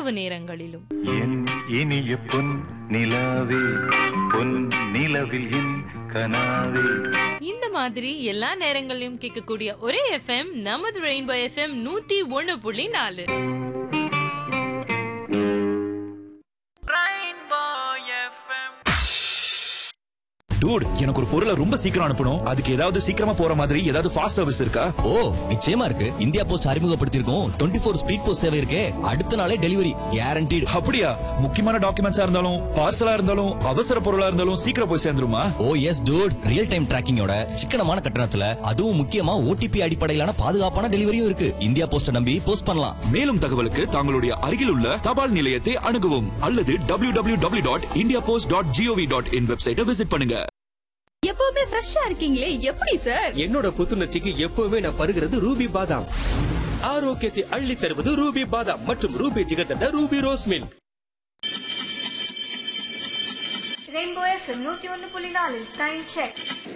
இரவு நேரங்களிலும் என் இனிய பொன் நிலாவே பொன் நிலவில் என் கனாவே இந்த மாதிரி எல்லா நேரங்களிலும் கேட்கக்கூடிய ஒரே எஃப்எம் நமது ரெயின்போ எஃப்எம் நூத்தி ஒண்ணு புள்ளி நாலு டூட் எனக்கு ஒரு பொருளை ரொம்ப சீக்கிரம் அனுப்பணும் அதுக்கு ஏதாவது சீக்கிரமா போற மாதிரி ஏதாவது ஃபாஸ்ட் சர்வீஸ் இருக்கா ஓ நிச்சயமா இருக்கு இந்தியா போஸ்ட் அறிமுகப்படுத்தியிருக்கோம் டுவெண்ட்டி ஃபோர் ஸ்பீட் போஸ்ட் சேவை இருக்கே அடுத்த நாளே டெலிவரி கேரண்டீடு அப்படியா முக்கியமான டாக்குமெண்ட்ஸா இருந்தாலும் பார்சலா இருந்தாலும் அவசர பொருளா இருந்தாலும் சீக்கிரம் போய் சேர்ந்துருமா oh yes dude real time டிராக்கிங்கோட சிக்கனமான கட்டணத்துல அதுவும் முக்கியமா ஓடிபி அடிப்படையிலான பாதுகாப்பான டெலிவரியும் இருக்கு இந்தியா போஸ்ட நம்பி போஸ்ட் பண்ணலாம் மேலும் தகவலுக்கு தங்களுடைய அருகில் உள்ள தபால் நிலையத்தை அணுகவும் அல்லது W W W dot India post dot gov dot in வெப்சைட்டை விசிட் பண்ணுங்க எப்பவுமே ஃப்ரெஷ்ஷா இருக்கீங்களே எப்படி சார் என்னோட புத்துணர்ச்சிக்கு எப்பவுமே நான் பருகிறது ரூபி பாதாம் ஆரோக்கியத்தை அள்ளி தருவது ரூபி பாதாம் மற்றும் Ruby jigarthanda Ruby rose milk rainbow FM நூத்தி ஒன்று புள்ளி நாலு டைம் செக்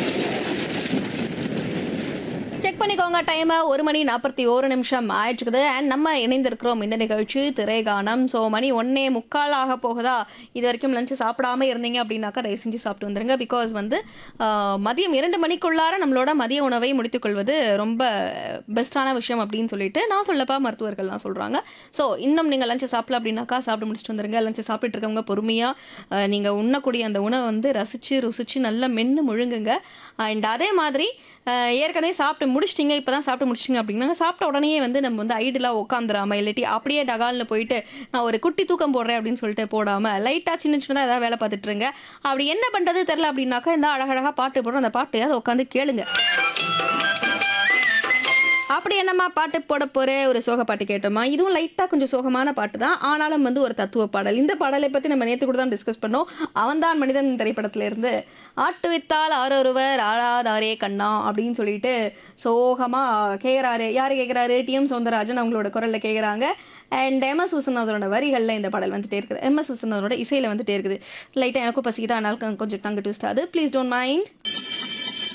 செக் பண்ணிக்கோங்க டைம் ஒரு மணி நாற்பத்தி ஒரு நிமிஷம் ஆயிடுச்சுக்குது அண்ட் நம்ம இணைந்திருக்கிறோம் இந்த நிகழ்ச்சி திரைகானம் ஸோ மணி ஒன்னே முக்கால் ஆக போகுதா இது வரைக்கும் லஞ்சு சாப்பிடாம இருந்தீங்க அப்படின்னாக்கா தயவு செஞ்சு சாப்பிட்டு வந்துருங்க பிகாஸ் வந்து ஆஹ், மதியம் இரண்டு மணிக்குள்ளார நம்மளோட மதிய உணவை முடித்துக்கொள்வது ரொம்ப பெஸ்ட்டான விஷயம் அப்படின்னு சொல்லிட்டு நான் சொல்லப்பா மருத்துவர்கள்லாம் சொல்கிறாங்க ஸோ இன்னும் நீங்கள் லஞ்சு சாப்பிடல அப்படின்னாக்கா சாப்பிட்டு முடிச்சுட்டு வந்துருங்க லஞ்சு சாப்பிட்டுட்டு இருக்கவங்க பொறுமையாக நீங்கள் உண்ணக்கூடிய அந்த உணவை வந்து ரசித்து ருசித்து நல்லா மென்று முழுங்குங்க அண்ட் அதே மாதிரி அஹ், ஏற்கனவே சாப்பிட்டு முடிச்சிட்டிங்க இப்போ தான் சாப்பிட்டு முடிச்சிட்டிங்க அப்படின்னா சாப்பிட்ட உடனே வந்து நம்ம வந்து ஐடிலாக உட்காந்துராம இல்லாட்டி அப்படியே டகால்னு போயிட்டு நான் ஒரு குட்டி தூக்கம் போடுறேன் அப்படின்னு சொல்லிட்டு போடாமல் லைட்டாக சின்ன சின்னதாக ஏதாவது வேலை பார்த்துட்டு இருங்க அப்படி என்ன பண்ணுறது தெரில அப்படின்னாக்கா இந்த அழகழகாக பாட்டு போடுறோம் அந்த பாட்டு அதை உட்காந்து கேளுங்க அப்படி என்னம்மா பாட்டு போட போற ஒரு சோக பாட்டு கேட்டோமா இதுவும் லைட்டாக கொஞ்சம் சோகமான பாட்டு தான் ஆனாலும் வந்து ஒரு தத்துவ பாடல் இந்த பாடலை பற்றி நம்ம நேற்று கூட தான் டிஸ்கஸ் பண்ணோம் அவன்தான் மனிதன் திரைப்படத்துல இருந்து ஆட்டு வித்தால் ஆரொருவர் ஆளாதாரே கண்ணா அப்படின்னு சொல்லிட்டு சோகமாக கேட்குறாரு யார் கேட்குறாரு டிஎம் சௌந்தரராஜன் அவங்களோட குரலில் கேட்குறாங்க அண்ட் எம் எஸ் விஸ்வநாதனோட வரிகளில் இந்த பாடல் வந்துட்டே இருக்குது எம் எஸ் விஸ்வநாதனோட இசையில் வந்துட்டே இருக்குது லைட்டாக எனக்கும் பசிக்குது அதனால கொஞ்சம் டங்கு ட்விஸ்ட் ஆகுது ப்ளீஸ் டோன்ட் மைண்ட்